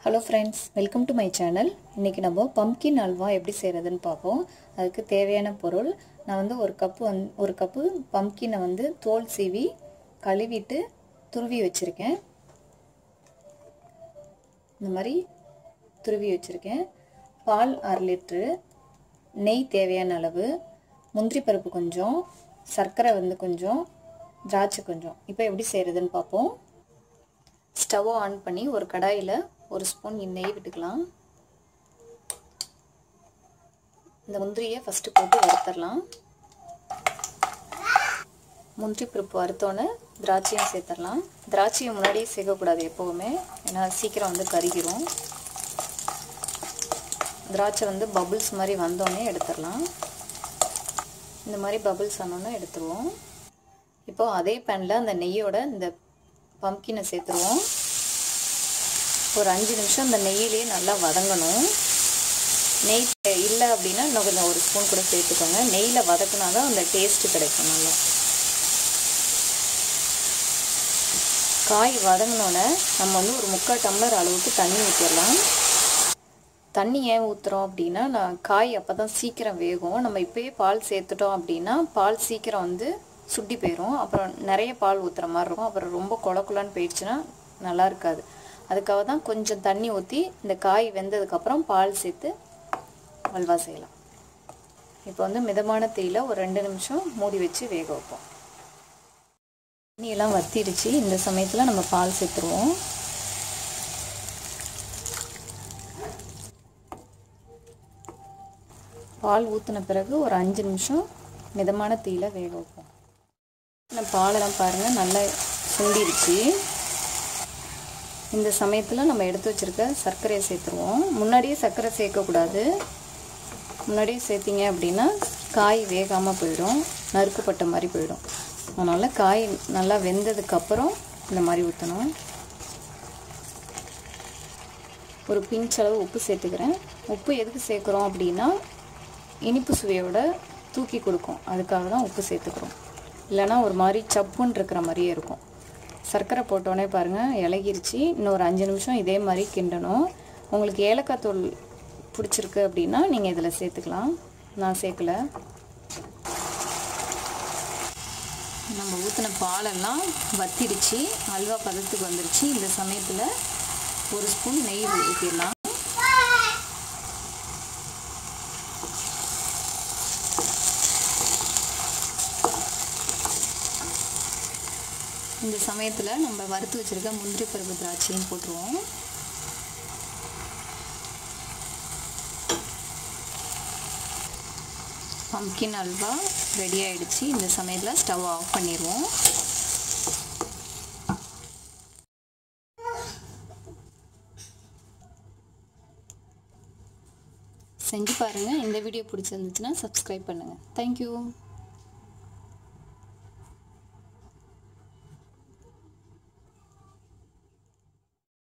hello friends welcome to my channel இன்றைக்கி நம்ம pumpkin halwa எப்படி செய்கிறதுன்னு பார்ப்போம் அதுக்கு தேவையான பொருள் நான் வந்து ஒரு கப்பு வந் ஒரு கப்பு பம்கினை வந்து தோல் சீவி கழுவிட்டு துருவி வச்சுருக்கேன் இந்த மாதிரி துருவி வச்சுருக்கேன் பால் அரை லிட்ரு நெய் தேவையான அளவு முந்திரி பருப்பு கொஞ்சம் சர்க்கரை வந்து கொஞ்சம் திராட்சை கொஞ்சம் இப்போ எப்படி செய்கிறதுன்னு பார்ப்போம் ஸ்டவ்வை ஆன் பண்ணி ஒரு கடாயில் ஒரு ஸ்பூன் நெய் விட்டுக்கலாம் இந்த முந்திரியை ஃபஸ்ட்டு போட்டு வறுத்தரலாம் முந்திரி பருப்பு வறுத்தோன்னே திராட்சையும் சேர்த்துடலாம் திராட்சையை முன்னாடியே சேர்க்கக்கூடாது எப்போவுமே ஏன்னா சீக்கிரம் வந்து கருகிரும் திராட்சை வந்து பபுள்ஸ் மாதிரி வந்தோடனே எடுத்துடலாம் இந்த மாதிரி பபுள்ஸ் ஆனோன்னே எடுத்துருவோம் இப்போ அதே பேனில் அந்த நெய்யோட இந்த பம்கினை சேர்த்துருவோம் ஒரு அஞ்சு நிமிஷம் இந்த நெய்யிலேயே நல்லா வதங்கணும் நெய் இல்லை அப்படின்னா இன்னும் கொஞ்சம் ஒரு ஸ்பூன் கூட சேர்த்துக்கோங்க நெய்யில் வதக்குனா தான் அந்த டேஸ்ட்டு கிடைக்கும் நல்லா காய் வதங்கினோன்னே நம்ம வந்து ஒரு முக்கால் டம்ளர் அளவுக்கு தண்ணி ஊற்றிடலாம் தண்ணி ஏன் ஊற்றுறோம் அப்படின்னா நான் காய் அப்போ தான் சீக்கிரம் வேகும் நம்ம இப்போயே பால் சேர்த்துட்டோம் அப்படின்னா பால் சீக்கிரம் வந்து சுட்டி போயிடும் அப்புறம் நிறைய பால் ஊற்றுற மாதிரி இருக்கும் அப்புறம் ரொம்ப கொல கொலன்னு போயிடுச்சுன்னா நல்லா இருக்காது அதுக்காக தான் கொஞ்சம் தண்ணி ஊற்றி இந்த காய் வெந்ததுக்கப்புறம் பால் சேர்த்து அல்வா செய்யலாம் இப்போ வந்து மிதமான தீயில் ஒரு ரெண்டு நிமிஷம் மூடி வச்சு வேக வைப்போம் தண்ணியெல்லாம் வத்திடுச்சு இந்த சமயத்தில் நம்ம பால் சேர்த்துருவோம் பால் ஊற்றின பிறகு ஒரு அஞ்சு நிமிஷம் மிதமான தீயில் வேக வைப்போம் இந்த பாலெல்லாம் பாருங்கள் நல்லா சுண்டிடுச்சு இந்த சமயத்தில் நம்ம எடுத்து வச்சுருக்க சர்க்கரையை சேர்த்துருவோம் முன்னாடியே சர்க்கரை சேர்க்கக்கூடாது முன்னாடியே சேர்த்திங்க அப்படின்னா காய் வேகாமல் போயிடும் நறுக்கப்பட்ட மாதிரி போயிடும் அதனால் காய் நல்லா வெந்ததுக்கப்புறம் இந்த மாதிரி ஊற்றணும் ஒரு பிஞ்ச் அளவு உப்பு சேர்த்துக்கிறேன் உப்பு எதுக்கு சேர்க்குறோம் அப்படின்னா இனிப்பு சுவையோட தூக்கி கொடுக்கும் அதுக்காக தான் உப்பு சேர்த்துக்கிறோம் இல்லைனா ஒரு மாதிரி சப்புன்னு இருக்கிற மாதிரியே இருக்கும் சர்க்கரை போட்டோன்னே பாருங்கள் இலகிருச்சு இன்னும் ஒரு அஞ்சு நிமிஷம் இதே மாதிரி கிண்டணும் உங்களுக்கு ஏலக்காய் தூள் பிடிச்சிருக்கு அப்படின்னா நீங்கள் இதில் சேர்த்துக்கலாம் நான் சேர்க்கல நம்ம ஊற்றின பாலெல்லாம் வத்திடுச்சு அல்வா பதத்துக்கு வந்துருச்சு இந்த சமயத்தில் ஒரு ஸ்பூன் நெய் ஊற்றிடலாம் இந்த சமயத்தில் நம்ம வறுத்து வச்சுருக்க முந்திரி பருப்பு திராட்சையும் போட்டுருவோம் பம்கின் அல்வா ரெடி ஆகிடுச்சு இந்த சமயத்தில் ஸ்டவ் ஆஃப் பண்ணிடுவோம் செஞ்சு பாருங்கள் இந்த வீடியோ பிடிச்சிருந்துச்சுன்னா சப்ஸ்கிரைப் பண்ணுங்கள் தேங்க்யூ